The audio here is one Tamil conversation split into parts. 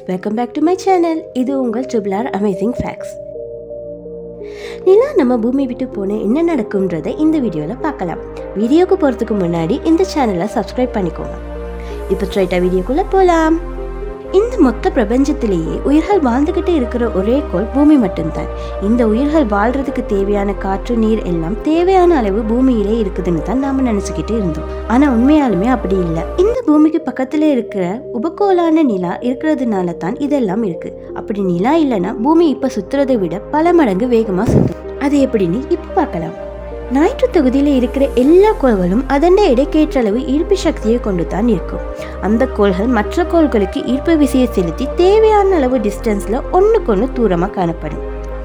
welcome back to my channel இது உங்கள் ட்ரிபிளார் அமேசிங் ஃபேக்ட்ஸ் நிலா நம்ம பூமி விட்டு போன என்ன நடக்கும்ன்றதை இந்த வீடியோவில் பார்க்கலாம் வீடியோக்கு போகிறதுக்கு முன்னாடி இந்த சேனலை சப்ஸ்கிரைப் பண்ணிக்கோங்க இப்போ ஸ்ட்ரைட்டாக வீடியோக்குள்ளே போகலாம் இந்த மொத்த பிரபஞ்சத்திலேயே உயிர்கள் வாழ்ந்துக்கிட்டு இருக்கிற ஒரே கோள் பூமி மட்டும்தான் இந்த உயிர்கள் வாழ்றதுக்கு தேவையான காற்று நீர் எல்லாம் தேவையான அளவு பூமியிலே இருக்குதுன்னு தான் நாம நினைச்சுக்கிட்டு இருந்தோம் ஆனா உண்மையாலுமே அப்படி இல்லை இந்த பூமிக்கு பக்கத்துல இருக்கிற உபகோளான நிலா இருக்கிறதுனால தான் இதெல்லாம் இருக்கு அப்படி நிலா இல்லைன்னா பூமி இப்ப சுத்துறதை விட பல மடங்கு வேகமா சுத்தும் அது எப்படின்னு இப்ப பார்க்கலாம் ஞாயிற்று தொகுதியில் இருக்கிற எல்லா கோள்களும் அதன் எடைக்கேற்ற அளவு ஈர்ப்பு சக்தியை கொண்டு தான் இருக்கும் அந்த கோள்கள் மற்ற கோள்களுக்கு ஈர்ப்பு விசையை செலுத்தி தேவையான அளவு டிஸ்டன்ஸ்ல ஒன்றுக்கொன்று தூரமாக காணப்படும்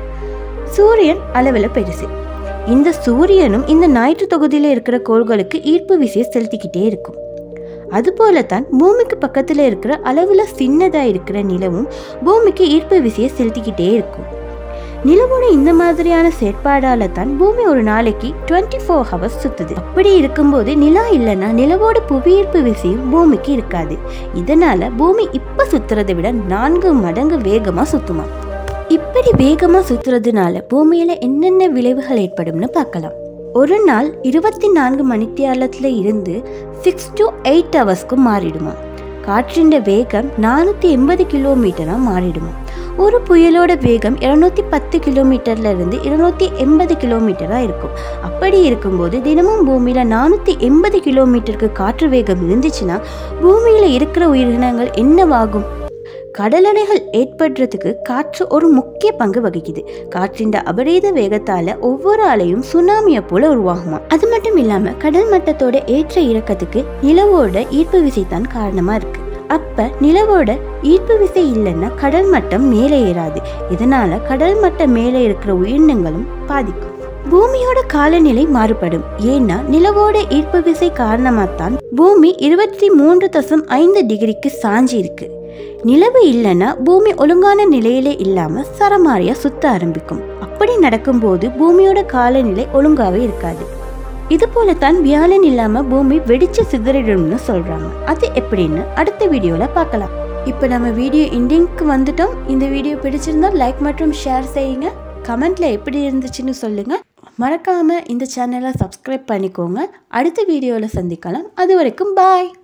சூரியன் அளவில் பெருசு இந்த சூரியனும் இந்த ஞாயிற்று தொகுதியில் இருக்கிற கோள்களுக்கு ஈர்ப்பு விசையை செலுத்திக்கிட்டே இருக்கும் அதுபோலத்தான் பூமிக்கு பக்கத்தில் இருக்கிற அளவில் சின்னதாக இருக்கிற நிலவும் பூமிக்கு ஈர்ப்பு விசையை செலுத்திக்கிட்டே இருக்கும் நிலவோட இந்த மாதிரியான செயற்பாடால தான் பூமி ஒரு நாளைக்கு டுவெண்ட்டி ஃபோர் ஹவர்ஸ் சுத்துது அப்படி இருக்கும்போது நிலா இல்லைன்னா நிலவோட புவியீர்ப்பு விசையும் பூமிக்கு இருக்காது இதனால பூமி இப்ப சுத்துறதை விட நான்கு மடங்கு வேகமா சுத்துமா இப்படி வேகமா சுத்துறதுனால பூமியில என்னென்ன விளைவுகள் ஏற்படும்னு பார்க்கலாம் ஒரு நாள் இருபத்தி நான்கு மணித்தியாலத்துல இருந்து சிக்ஸ் டு எயிட் ஹவர்ஸ்க்கு மாறிடுமா காற்றின் வேகம் நானூற்றி எண்பது கிலோமீட்டராக மாறிடுமா ஒரு புயலோட வேகம் இருநூத்தி பத்து கிலோமீட்டர்ல இருந்து இருநூத்தி எண்பது கிலோமீட்டரா இருக்கும் அப்படி இருக்கும்போது தினமும் பூமியில நானூத்தி எண்பது கிலோமீட்டருக்கு காற்று வேகம் இருந்துச்சுன்னா பூமியில இருக்கிற உயிரினங்கள் என்னவாகும் கடலலைகள் ஏற்படுறதுக்கு காற்று ஒரு முக்கிய பங்கு வகிக்குது காற்றின் அபரீத வேகத்தால ஒவ்வொரு அலையும் சுனாமியை போல உருவாகுமா அது மட்டும் இல்லாம கடல் மட்டத்தோட ஏற்ற இறக்கத்துக்கு நிலவோட ஈர்ப்பு விசை தான் காரணமா இருக்கு அப்ப நிலவோட ஈர்ப்பு விசை இல்லைன்னா கடல் மட்டம் மேலே ஏறாது இதனால கடல் மட்டம் மேலே இருக்கிற உயிரினங்களும் பாதிக்கும் பூமியோட காலநிலை மாறுபடும் ஏன்னா நிலவோட ஈர்ப்பு விசை காரணமாத்தான் பூமி இருபத்தி மூன்று தசம் ஐந்து டிகிரிக்கு சாஞ்சி இருக்கு நிலவு இல்லைன்னா பூமி ஒழுங்கான நிலையிலே இல்லாம சரமாரியா சுத்த ஆரம்பிக்கும் அப்படி நடக்கும்போது பூமியோட காலநிலை ஒழுங்காவே இருக்காது இது போலத்தான் வியாழன் இல்லாம பூமி வெடிச்சு சிதறிடும்னு சொல்றாங்க அது எப்படின்னு அடுத்த வீடியோல பார்க்கலாம் இப்போ நம்ம வீடியோ எண்டிங்க்கு வந்துட்டோம் இந்த வீடியோ பிடிச்சிருந்தா லைக் மற்றும் ஷேர் செய்யுங்க கமெண்ட்ல எப்படி இருந்துச்சுன்னு சொல்லுங்க மறக்காம இந்த சேனலை சப்ஸ்கிரைப் பண்ணிக்கோங்க அடுத்த வீடியோவில் சந்திக்கலாம் அது வரைக்கும் பாய்